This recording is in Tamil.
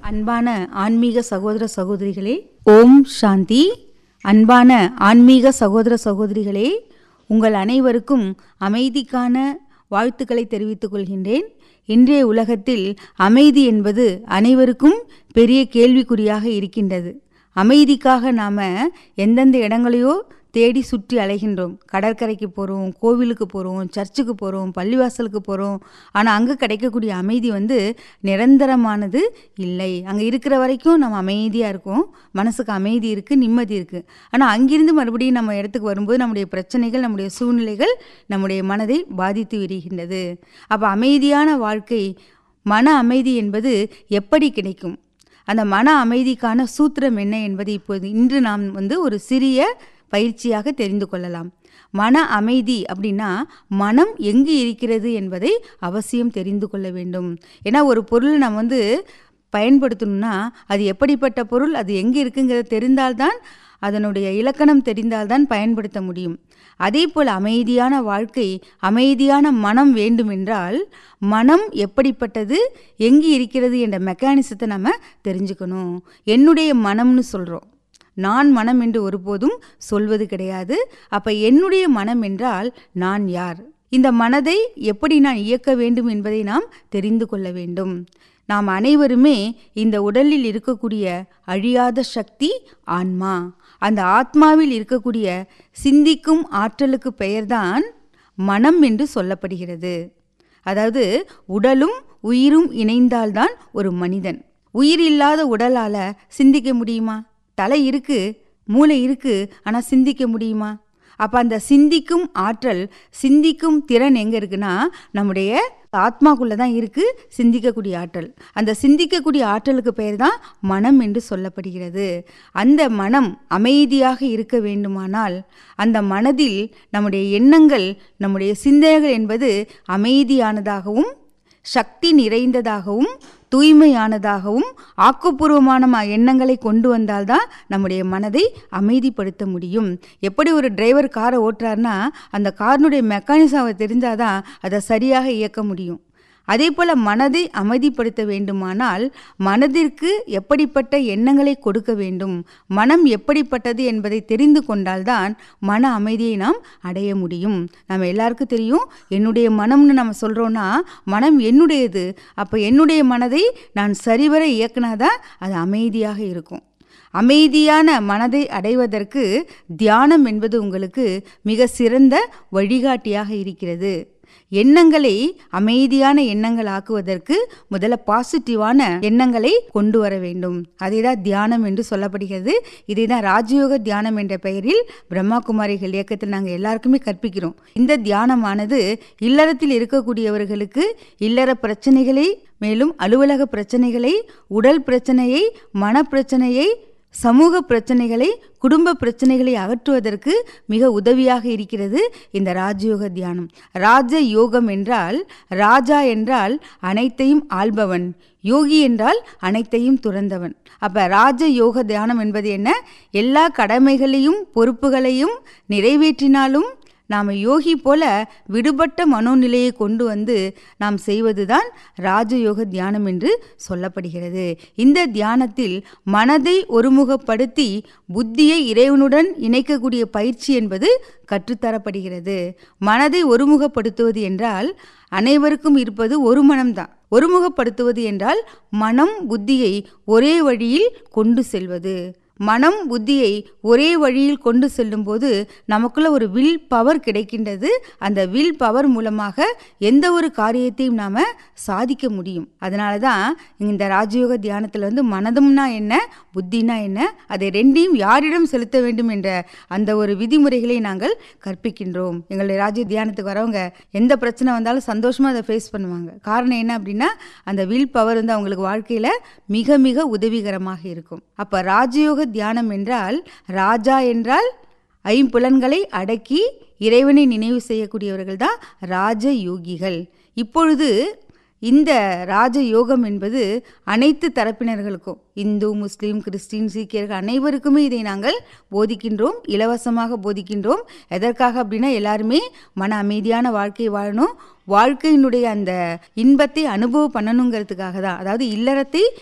அன்பான ஆன்மீக சகோதர சகோதரிகளே ஓம் சாந்தி அன்பான ஆன்மீக சகோதர சகோதரிகளே உங்கள் அனைவருக்கும் அமைதிக்கான வாழ்த்துக்களை தெரிவித்துக் கொள்கின்றேன் இன்றைய உலகத்தில் அமைதி என்பது அனைவருக்கும் பெரிய கேள்விக்குறியாக இருக்கின்றது அமைதிக்காக நாம் எந்தெந்த இடங்களையோ தேடி சுற்றி அலைகின்றோம் கடற்கரைக்கு போகிறோம் கோவிலுக்கு போகிறோம் சர்ச்சுக்கு போகிறோம் பள்ளிவாசலுக்கு போகிறோம் ஆனால் அங்கே கிடைக்கக்கூடிய அமைதி வந்து நிரந்தரமானது இல்லை அங்கே இருக்கிற வரைக்கும் நம்ம அமைதியாக இருக்கோம் மனசுக்கு அமைதி இருக்குது நிம்மதி இருக்குது ஆனால் அங்கிருந்து மறுபடியும் நம்ம இடத்துக்கு வரும்போது நம்முடைய பிரச்சனைகள் நம்முடைய சூழ்நிலைகள் நம்முடைய மனதை பாதித்து விடுகின்றது அப்போ அமைதியான வாழ்க்கை மன அமைதி என்பது எப்படி கிடைக்கும் அந்த மன அமைதிக்கான சூத்திரம் என்ன என்பதை இப்போது இன்று நாம் வந்து ஒரு சிறிய பயிற்சியாக தெரிந்து கொள்ளலாம் மன அமைதி அப்படின்னா மனம் எங்கு இருக்கிறது என்பதை அவசியம் தெரிந்து கொள்ள வேண்டும் ஏன்னா ஒரு பொருள் நம்ம வந்து பயன்படுத்தணும்னா அது எப்படிப்பட்ட பொருள் அது எங்கே இருக்குங்கிறத தெரிந்தால்தான் அதனுடைய இலக்கணம் தெரிந்தால்தான் பயன்படுத்த முடியும் அதே போல் அமைதியான வாழ்க்கை அமைதியான மனம் வேண்டுமென்றால் மனம் எப்படிப்பட்டது எங்கே இருக்கிறது என்ற மெக்கானிசத்தை நம்ம தெரிஞ்சுக்கணும் என்னுடைய மனம்னு சொல்கிறோம் நான் மனம் என்று ஒருபோதும் சொல்வது கிடையாது அப்போ என்னுடைய மனம் என்றால் நான் யார் இந்த மனதை எப்படி நான் இயக்க வேண்டும் என்பதை நாம் தெரிந்து கொள்ள வேண்டும் நாம் அனைவருமே இந்த உடலில் இருக்கக்கூடிய அழியாத சக்தி ஆன்மா அந்த ஆத்மாவில் இருக்கக்கூடிய சிந்திக்கும் ஆற்றலுக்கு பெயர்தான் மனம் என்று சொல்லப்படுகிறது அதாவது உடலும் உயிரும் இணைந்தால்தான் ஒரு மனிதன் உயிர் இல்லாத உடலால் சிந்திக்க முடியுமா தலை இருக்கு மூளை இருக்கு ஆனால் சிந்திக்க முடியுமா அப்போ அந்த சிந்திக்கும் ஆற்றல் சிந்திக்கும் திறன் எங்கே இருக்குன்னா நம்முடைய ஆத்மாக்குள்ளே தான் இருக்குது சிந்திக்கக்கூடிய ஆற்றல் அந்த சிந்திக்கக்கூடிய ஆற்றலுக்கு பெயர் தான் மனம் என்று சொல்லப்படுகிறது அந்த மனம் அமைதியாக இருக்க வேண்டுமானால் அந்த மனதில் நம்முடைய எண்ணங்கள் நம்முடைய சிந்தனைகள் என்பது அமைதியானதாகவும் சக்தி நிறைந்ததாகவும் தூய்மையானதாகவும் ஆக்கப்பூர்வமான எண்ணங்களை கொண்டு வந்தால்தான் நம்முடைய மனதை அமைதிப்படுத்த முடியும் எப்படி ஒரு டிரைவர் காரை ஓட்டுறாருனா அந்த காரினுடைய மெக்கானிசம் அவர் தெரிஞ்சாதான் அதை சரியாக இயக்க முடியும் அதே போல் மனதை அமைதிப்படுத்த வேண்டுமானால் மனதிற்கு எப்படிப்பட்ட எண்ணங்களை கொடுக்க வேண்டும் மனம் எப்படிப்பட்டது என்பதை தெரிந்து கொண்டால்தான் மன அமைதியை நாம் அடைய முடியும் நம்ம எல்லாருக்கும் தெரியும் என்னுடைய மனம்னு நம்ம சொல்கிறோன்னா மனம் என்னுடையது அப்போ என்னுடைய மனதை நான் சரிவர இயக்குனாதான் அது அமைதியாக இருக்கும் அமைதியான மனதை அடைவதற்கு தியானம் என்பது உங்களுக்கு மிக சிறந்த வழிகாட்டியாக இருக்கிறது எண்ணங்களை அமைதியான எண்ணங்கள் ஆக்குவதற்கு முதல்ல பாசிட்டிவான எண்ணங்களை கொண்டு வர வேண்டும் அதை தான் தியானம் என்று சொல்லப்படுகிறது இதை தான் ராஜயோக தியானம் என்ற பெயரில் பிரம்மா குமாரிகள் இயக்கத்தில் நாங்கள் எல்லாருக்குமே கற்பிக்கிறோம் இந்த தியானமானது இல்லறத்தில் இருக்கக்கூடியவர்களுக்கு இல்லற பிரச்சனைகளை மேலும் அலுவலக பிரச்சனைகளை உடல் பிரச்சனையை மன பிரச்சனையை சமூக பிரச்சனைகளை குடும்ப பிரச்சனைகளை அகற்றுவதற்கு மிக உதவியாக இருக்கிறது இந்த ராஜயோக தியானம் ராஜ யோகம் என்றால் ராஜா என்றால் அனைத்தையும் ஆள்பவன் யோகி என்றால் அனைத்தையும் துறந்தவன் அப்போ ராஜ யோக தியானம் என்பது என்ன எல்லா கடமைகளையும் பொறுப்புகளையும் நிறைவேற்றினாலும் நாம் யோகி போல விடுபட்ட மனோநிலையை கொண்டு வந்து நாம் செய்வதுதான் ராஜயோக தியானம் என்று சொல்லப்படுகிறது இந்த தியானத்தில் மனதை ஒருமுகப்படுத்தி புத்தியை இறைவனுடன் இணைக்கக்கூடிய பயிற்சி என்பது கற்றுத்தரப்படுகிறது மனதை ஒருமுகப்படுத்துவது என்றால் அனைவருக்கும் இருப்பது ஒரு மனம்தான் ஒருமுகப்படுத்துவது என்றால் மனம் புத்தியை ஒரே வழியில் கொண்டு செல்வது மனம் புத்தியை ஒரே வழியில் கொண்டு செல்லும்போது நமக்குள்ள ஒரு வில் பவர் கிடைக்கின்றது அந்த வில் பவர் மூலமாக எந்த ஒரு காரியத்தையும் நாம் சாதிக்க முடியும் அதனால தான் இந்த ராஜயோக தியானத்தில் வந்து மனதும்னா என்ன புத்தினா என்ன அதை ரெண்டையும் யாரிடம் செலுத்த வேண்டும் என்ற அந்த ஒரு விதிமுறைகளை நாங்கள் கற்பிக்கின்றோம் எங்களுடைய ராஜ்ய தியானத்துக்கு வரவங்க எந்த பிரச்சனை வந்தாலும் சந்தோஷமாக அதை ஃபேஸ் பண்ணுவாங்க காரணம் என்ன அப்படின்னா அந்த வில் பவர் வந்து அவங்களுக்கு வாழ்க்கையில் மிக மிக உதவிகரமாக இருக்கும் அப்போ ராஜயோக தியானம் என்றால் ராஜா என்றால் ஐம்புலன்களை அடக்கி இறைவனை நினைவு செய்யக்கூடியவர்கள் தான் ராஜ யோகிகள் இப்பொழுது இந்த ராஜ யோகம் என்பது அனைத்து தரப்பினர்களுக்கும் இந்து முஸ்லீம் கிறிஸ்டின் சீக்கியர்கள் அனைவருக்குமே இதை நாங்கள் போதிக்கின்றோம் இலவசமாக போதிக்கின்றோம் எதற்காக அப்படின்னா எல்லாருமே மன அமைதியான வாழ்க்கை வாழணும் வாழ்க்கையினுடைய அந்த இன்பத்தை அனுபவம் பண்ணணுங்கிறதுக்காக தான் அதாவது இல்லறத்தை